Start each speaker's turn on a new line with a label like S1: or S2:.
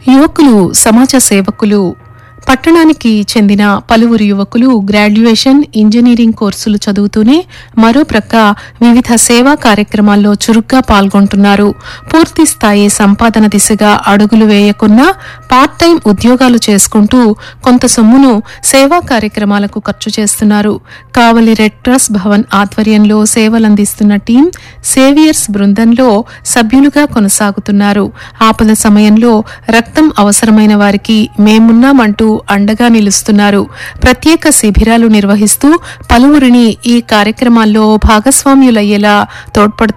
S1: యువకులు సమాజ సేవకులు పట్టణానికి చెందిన పలువురు యువకులు గ్రాడ్యుయేషన్ ఇంజనీరింగ్ కోర్సులు చదువుతూనే మరో ప్రక్క వివిధ సేవా కార్యక్రమాల్లో చురుగ్గా పాల్గొంటున్నారు పూర్తి స్థాయి సంపాదన దిశగా అడుగులు వేయకున్నా పార్ట్ టైం ఉద్యోగాలు చేసుకుంటూ కొంత సొమ్మును సేవా కార్యక్రమాలకు ఖర్చు చేస్తున్నారు కావలి రెడ్ క్రాస్ భవన్ ఆధ్వర్యంలో సేవలందిస్తున్న టీం సేవియర్స్ బృందంలో సభ్యులుగా కొనసాగుతున్నారు ఆపద సమయంలో రక్తం అవసరమైన వారికి మేమున్నామంటూ అండగా నిలుస్తున్నారు ప్రత్యేక శిబిరాలు నిర్వహిస్తూ పలువురిని ఈ కార్యక్రమాల్లో భాగస్వామ్యులయ్యేలా తోడ్పడుతున్నారు